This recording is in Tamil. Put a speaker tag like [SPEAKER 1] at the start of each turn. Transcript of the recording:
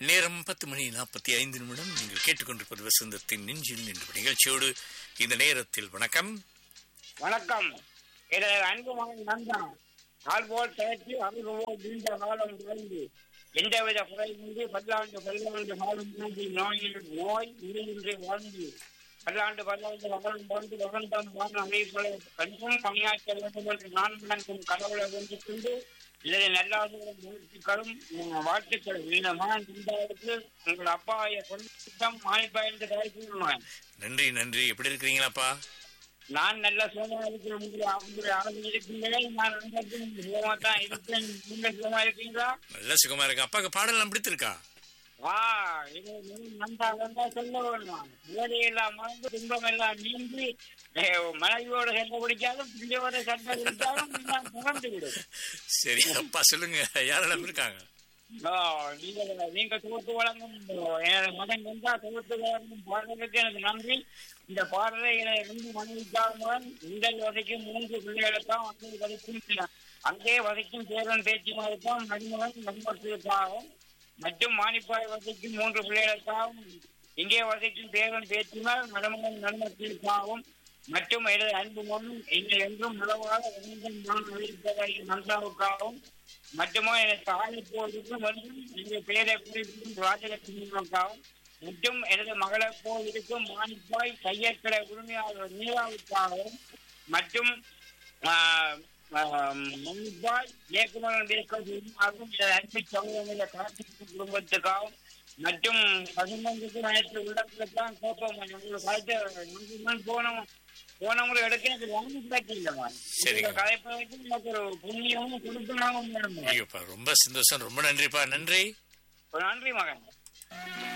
[SPEAKER 1] நேரம் பத்து மணி நாற்பத்தி ஐந்து நிமிடம் நீங்கள் கேட்டுக்கொண்டிருப்பது வசந்தத்தின் நெஞ்சில் என்ற நிகழ்ச்சியோடு இந்த நேரத்தில் வணக்கம்
[SPEAKER 2] வணக்கம் எனது அன்பு மகன் நந்தன் நாள் போல் தயற்றி அருகவோ நீண்ட காலம் குறைந்து எந்தவித குறையின்றி பல்லாண்டு பல்லாண்டு காலம் மூன்று நோயில் நோய் இடையின்றி வாழ்ந்து பல்லாண்டு பல்லாண்டு மகளும் வாழ்ந்து வசந்தம் வாழ்ந்த அமைப்புகளை கண்டும் பணியாற்ற வேண்டும் என்று நான் வணங்கும் கடவுளை வென்று கொண்டு இதனை நல்லாதவரும் முயற்சிகளும் உம், வாழ்த்துக்கள் இந்த மகன் இந்தாவுக்கு உங்கள் அப்பாவை கொண்டு மாய்ப்பாய்ந்து கழித்துள்ளேன்
[SPEAKER 1] நன்றி நன்றி எப்படி இருக்கிறீங்களாப்பா
[SPEAKER 2] நான் நல்ல சுகமா இருக்கிறேன் உங்களை உங்களுடைய ஆளுநர் இருக்கீங்களே நான் ரொம்ப சுகமா தான் இருக்கேன் நீங்க சுகமா இருக்கீங்களா
[SPEAKER 1] நல்ல சுகமா இருக்கு அப்பாக்கு பாடலாம் பிடித்திருக்கா
[SPEAKER 2] வா இது நீ நன்றா வந்தா சொல்ல வேணும் வேலையெல்லாம் மறந்து துன்பம் எல்லாம் நீங்கி அஹ், மனைவியோட சண்டை பிடிச்சாலும் பிள்ளையோட சண்டை பிடிச்சாலும் நான் புகழ்ந்து விடும்
[SPEAKER 1] சரி அப்பா சொல்லுங்க யாரெல்லாம் இருக்காங்க
[SPEAKER 2] ஆ, நீங்க நீங்க தொகுத்து வழங்கும் எனது மகன் வந்தா தொகுத்து வழங்கும் பாடலுக்கு எனக்கு நன்றி இந்த பாடலை எனது ரெண்டு மனைவிக்காகவும் உங்கள் வதைக்கும் மூன்று பிள்ளைகளுக்கும் அங்கே வதைக்கும் அங்கே வதைக்கும் பேரன் பேச்சுமாருக்கும் மருமகன் மருமக்களுக்காகவும் மற்றும் மானிப்பாய் வதைக்கும் மூன்று பிள்ளைகளுக்காகவும் இங்கே வதைக்கும் பேரன் பேச்சுமார் மருமகன் மருமக்களுக்காகவும் மற்றும் எனது அன்பு மகன் என்னை என்றும் உறவாக மீண்டும் நான் அறிவிப்பதை நன்றாவுக்காகவும் மட்டுமோ எனக்கு ஆளை போவதற்கும் மற்றும் எங்கள் பெயரை குறிப்பிடும் ராஜலட்சுமிக்காகவும் மற்றும் எனது மகளை போல் இருக்கும் மாணிப்பாய் கையற்கடை உரிமையாளர் நீராவுக்காகவும் மற்றும் மணிப்பாய் இயக்குமரன் பேசுவதற்கும் எனது அன்பு சமூகங்கள கார்த்திக் குடும்பத்துக்காகவும் மற்றும் பதினொன்றுக்கு அனைத்து உள்ளத்துக்குத்தான் கோப்பம் உங்களுக்கு கலைத்து நன்றி போனோம் போனவங்களை எடுக்க எனக்கு வாங்கி கிடைக்கலமா
[SPEAKER 1] சரிங்க.
[SPEAKER 2] கலைப்பதற்கு எனக்கு ஒரு புண்ணியமும் கொடுக்கணும் வேணும்
[SPEAKER 1] ஐயோப்பா ரொம்ப சந்தோஷம் ரொம்ப நன்றிப்பா நன்றி
[SPEAKER 2] நன்றி மகன்